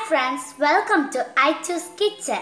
friends, welcome to I Choose Kitchen.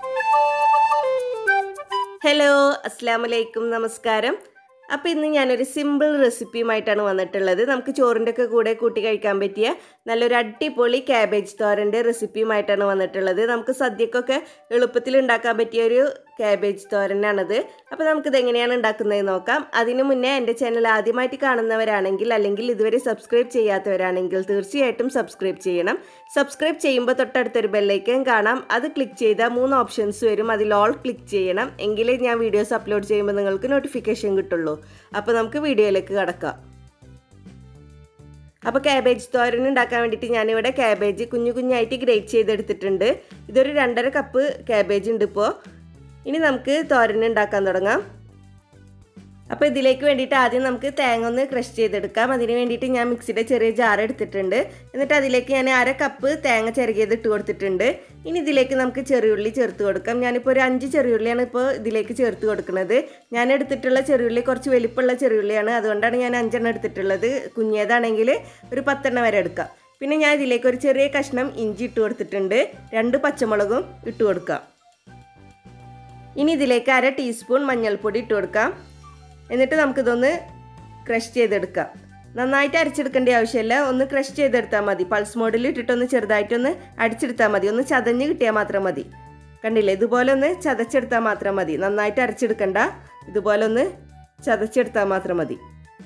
Hello അസ്സാം വലൈക്കും നമസ്കാരം അപ്പോൾ ഇന്ന് ഞാനൊരു സിമ്പിൾ റെസിപ്പിയുമായിട്ടാണ് വന്നിട്ടുള്ളത് നമുക്ക് ചോറിൻ്റെ ഒക്കെ കൂടെ കൂട്ടി കഴിക്കാൻ പറ്റിയ നല്ലൊരു അടിപൊളി ക്യാബേജ് തോരൻ്റെ റെസിപ്പിയുമായിട്ടാണ് വന്നിട്ടുള്ളത് നമുക്ക് സദ്യക്കൊക്കെ എളുപ്പത്തിൽ ഉണ്ടാക്കാൻ പറ്റിയ ഒരു ക്യാബേജ് തോരനാണത് അപ്പോൾ നമുക്കിത് എങ്ങനെയാണ് ഉണ്ടാക്കുന്നത് നോക്കാം അതിനു മുന്നേ എൻ്റെ ചാനൽ ആദ്യമായിട്ട് കാണുന്നവരാണെങ്കിൽ അല്ലെങ്കിൽ ഇതുവരെ സബ്സ്ക്രൈബ് ചെയ്യാത്തവരാണെങ്കിൽ തീർച്ചയായിട്ടും സബ്സ്ക്രൈബ് ചെയ്യണം സബ്സ്ക്രൈബ് ചെയ്യുമ്പോൾ തൊട്ടടുത്തൊരു ബെല്ലൈക്കൻ കാണാം അത് ക്ലിക്ക് ചെയ്താൽ മൂന്ന് ഓപ്ഷൻസ് വരും അതിൽ ഓൾ ക്ലിക്ക് ചെയ്യണം എങ്കിലേ ഞാൻ വീഡിയോസ് അപ്ലോഡ് ചെയ്യുമ്പോൾ നിങ്ങൾക്ക് നോട്ടിഫിക്കേഷൻ കിട്ടുള്ളൂ അപ്പോൾ നമുക്ക് വീഡിയോയിലേക്ക് കടക്കാം അപ്പോൾ ക്യാബേജ് തോരൻ ഉണ്ടാക്കാൻ വേണ്ടിയിട്ട് ഞാനിവിടെ ക്യാബേജ് കുഞ്ഞു കുഞ്ഞായിട്ട് ഗ്രേറ്റ് ചെയ്തെടുത്തിട്ടുണ്ട് ഇതൊരു രണ്ടര കപ്പ് ക്യാബേജ് ഉണ്ട് ഇപ്പോൾ ഇനി നമുക്ക് തോരൻ ഉണ്ടാക്കാൻ തുടങ്ങാം അപ്പോൾ ഇതിലേക്ക് വേണ്ടിയിട്ട് ആദ്യം നമുക്ക് തേങ്ങ ഒന്ന് ക്രഷ് ചെയ്തെടുക്കാം അതിന് വേണ്ടിയിട്ട് ഞാൻ മിക്സിയുടെ ചെറിയ ജാർ എടുത്തിട്ടുണ്ട് എന്നിട്ട് അതിലേക്ക് ഞാൻ അര കപ്പ് തേങ്ങ ചിരകിയത് ഇട്ട് കൊടുത്തിട്ടുണ്ട് ഇനി ഇതിലേക്ക് നമുക്ക് ചെറിയുള്ളി ചേർത്ത് കൊടുക്കാം ഞാനിപ്പോൾ ഒരു അഞ്ച് ചെറിയുള്ളിയാണ് ഇപ്പോൾ ഇതിലേക്ക് ചേർത്ത് കൊടുക്കുന്നത് ഞാൻ എടുത്തിട്ടുള്ള ചെറിയുള്ളി കുറച്ച് വലിപ്പമുള്ള ചെറിയുള്ളിയാണ് അതുകൊണ്ടാണ് ഞാൻ അഞ്ചെണ്ണം എടുത്തിട്ടുള്ളത് കുഞ്ഞേതാണെങ്കിൽ ഒരു പത്തെണ്ണം വരെ എടുക്കാം പിന്നെ ഞാൻ ഇതിലേക്ക് ഒരു ചെറിയ കഷ്ണം ഇഞ്ചി ഇട്ട് കൊടുത്തിട്ടുണ്ട് രണ്ട് പച്ചമുളകും ഇട്ട് കൊടുക്കാം ഇനി ഇതിലേക്ക് അര ടീസ്പൂൺ മഞ്ഞൾപ്പൊടി ഇട്ട് കൊടുക്കാം എന്നിട്ട് നമുക്കിതൊന്ന് ക്രഷ് ചെയ്തെടുക്കാം നന്നായിട്ട് അരച്ചെടുക്കേണ്ട ആവശ്യമില്ല ഒന്ന് ക്രഷ് ചെയ്തെടുത്താൽ മതി പൾസ് മോഡിൽ ഇട്ടിട്ടൊന്ന് ചെറുതായിട്ടൊന്ന് അടിച്ചെടുത്താൽ മതി ഒന്ന് ചതഞ്ഞ് കിട്ടിയാൽ മാത്രം മതി കണ്ടില്ലേ ഇതുപോലെ ഒന്ന് ചതച്ചെടുത്താൽ മാത്രം മതി നന്നായിട്ട് അരച്ചെടുക്കണ്ട ഇതുപോലെ ഒന്ന് ചതച്ചെടുത്താൽ മാത്രം മതി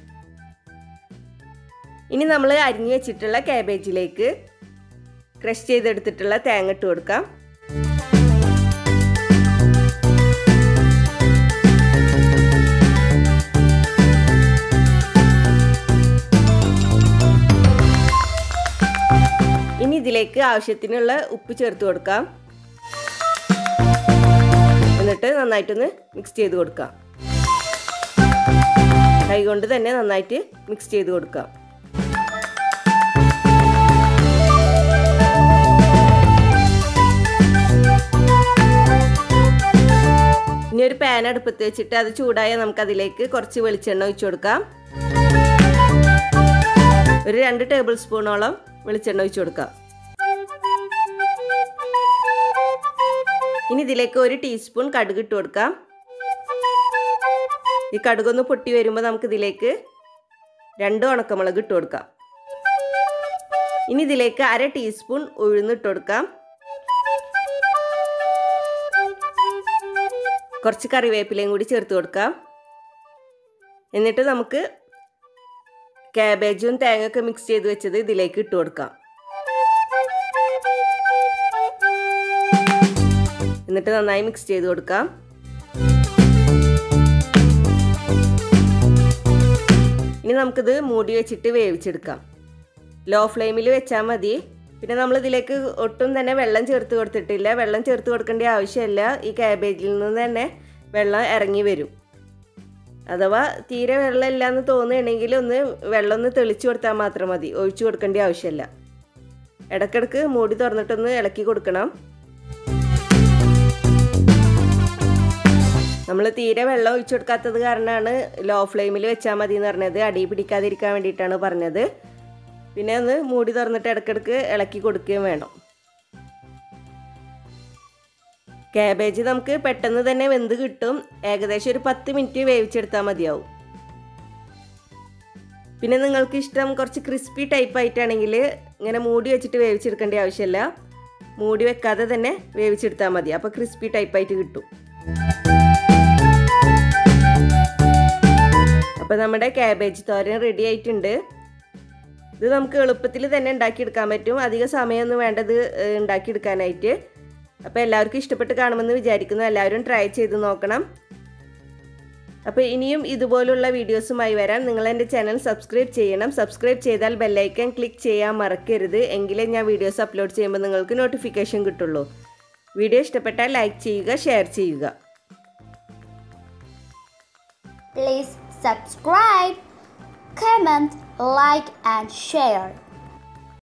ഇനി നമ്മൾ അരിഞ്ഞു വെച്ചിട്ടുള്ള ക്യാബേജിലേക്ക് ക്രഷ് ചെയ്തെടുത്തിട്ടുള്ള തേങ്ങ ഇട്ട് കൊടുക്കാം ഇനി ഇതിലേക്ക് ആവശ്യത്തിനുള്ള ഉപ്പ് ചേർത്ത് കൊടുക്കാം എന്നിട്ട് നന്നായിട്ടൊന്ന് മിക്സ് ചെയ്ത് കൊടുക്കാം കൈകൊണ്ട് തന്നെ നന്നായിട്ട് മിക്സ് ചെയ്ത് കൊടുക്കാം ഇനി ഒരു പാൻ അടുപ്പത്ത് വെച്ചിട്ട് അത് ചൂടായാൽ നമുക്ക് അതിലേക്ക് കുറച്ച് വെളിച്ചെണ്ണ ഒഴിച്ചു കൊടുക്കാം ഒരു രണ്ട് ടേബിൾ സ്പൂണോളം വെളിച്ചെണ്ണ ഒഴിച്ചു കൊടുക്കാം ഇനി ഇതിലേക്ക് ഒരു ടീസ്പൂൺ കടുക് ഇട്ട് കൊടുക്കാം ഈ കടുകൊന്ന് പൊട്ടി വരുമ്പോൾ നമുക്ക് ഇതിലേക്ക് രണ്ട് ഉണക്കമുളക് ഇട്ട് കൊടുക്കാം ഇനി ഇതിലേക്ക് അര ടീസ്പൂൺ ഉഴുന്നിട്ട് കൊടുക്കാം കുറച്ച് കറിവേപ്പിലയും കൂടി ചേർത്ത് കൊടുക്കാം എന്നിട്ട് നമുക്ക് ക്യാബേജും തേങ്ങയൊക്കെ മിക്സ് ചെയ്ത് വെച്ചത് ഇതിലേക്ക് ഇട്ട് കൊടുക്കാം എന്നിട്ട് നന്നായി മിക്സ് ചെയ്ത് കൊടുക്കാം ഇനി നമുക്കിത് മൂടി വെച്ചിട്ട് വേവിച്ചെടുക്കാം ലോ ഫ്ലെയിമിൽ വെച്ചാൽ മതി പിന്നെ നമ്മൾ ഇതിലേക്ക് ഒട്ടും തന്നെ വെള്ളം ചേർത്ത് കൊടുത്തിട്ടില്ല വെള്ളം ചേർത്ത് കൊടുക്കേണ്ട ആവശ്യമില്ല ഈ ക്യാബേജിൽ നിന്ന് തന്നെ വെള്ളം ഇറങ്ങി വരും അഥവാ തീരെ വെള്ളമില്ല എന്ന് തോന്നുകയാണെങ്കിൽ ഒന്ന് വെള്ളം ഒന്ന് തെളിച്ചു കൊടുത്താൽ മാത്രം മതി ഒഴിച്ചു കൊടുക്കേണ്ട ആവശ്യമില്ല ഇടയ്ക്കിടയ്ക്ക് മൂടി തുറന്നിട്ടൊന്ന് ഇളക്കി കൊടുക്കണം നമ്മൾ തീരെ വെള്ളം ഒഴിച്ചു കൊടുക്കാത്തത് കാരണമാണ് ലോ ഫ്ലെയിമിൽ വെച്ചാൽ മതി എന്ന് പറഞ്ഞത് അടി പിടിക്കാതിരിക്കാൻ വേണ്ടിയിട്ടാണ് പറഞ്ഞത് പിന്നെ ഒന്ന് മൂടി തുറന്നിട്ട് ഇടയ്ക്കിടയ്ക്ക് ഇളക്കി കൊടുക്കുകയും വേണം കാബേജ് നമുക്ക് പെട്ടെന്ന് തന്നെ വെന്ത് കിട്ടും ഏകദേശം ഒരു പത്ത് മിനിറ്റ് വേവിച്ചെടുത്താൽ മതിയാവും പിന്നെ നിങ്ങൾക്ക് ഇഷ്ടം കുറച്ച് ക്രിസ്പി ടൈപ്പ് ആയിട്ടാണെങ്കിൽ ഇങ്ങനെ മൂടി വെച്ചിട്ട് വേവിച്ചെടുക്കേണ്ട ആവശ്യമില്ല മൂടി വെക്കാതെ തന്നെ വേവിച്ചെടുത്താൽ മതി അപ്പോൾ ക്രിസ്പി ടൈപ്പായിട്ട് കിട്ടും അപ്പോൾ നമ്മുടെ ക്യാബേജ് തോരൻ റെഡി ആയിട്ടുണ്ട് ഇത് നമുക്ക് എളുപ്പത്തിൽ തന്നെ ഉണ്ടാക്കിയെടുക്കാൻ പറ്റും അധിക സമയമൊന്നും വേണ്ടത് ഉണ്ടാക്കിയെടുക്കാനായിട്ട് അപ്പോൾ എല്ലാവർക്കും ഇഷ്ടപ്പെട്ട് കാണുമെന്ന് വിചാരിക്കുന്നു എല്ലാവരും ട്രൈ ചെയ്ത് നോക്കണം അപ്പോൾ ഇനിയും ഇതുപോലുള്ള വീഡിയോസുമായി വരാൻ നിങ്ങൾ എൻ്റെ ചാനൽ സബ്സ്ക്രൈബ് ചെയ്യണം സബ്സ്ക്രൈബ് ചെയ്താൽ ബെല്ലൈക്കൻ ക്ലിക്ക് ചെയ്യാൻ മറക്കരുത് എങ്കിലേ ഞാൻ വീഡിയോസ് അപ്ലോഡ് ചെയ്യുമ്പോൾ നിങ്ങൾക്ക് നോട്ടിഫിക്കേഷൻ കിട്ടുള്ളൂ വീഡിയോ ഇഷ്ടപ്പെട്ടാൽ ലൈക്ക് ചെയ്യുക ഷെയർ ചെയ്യുക Please subscribe, comment, like, and share.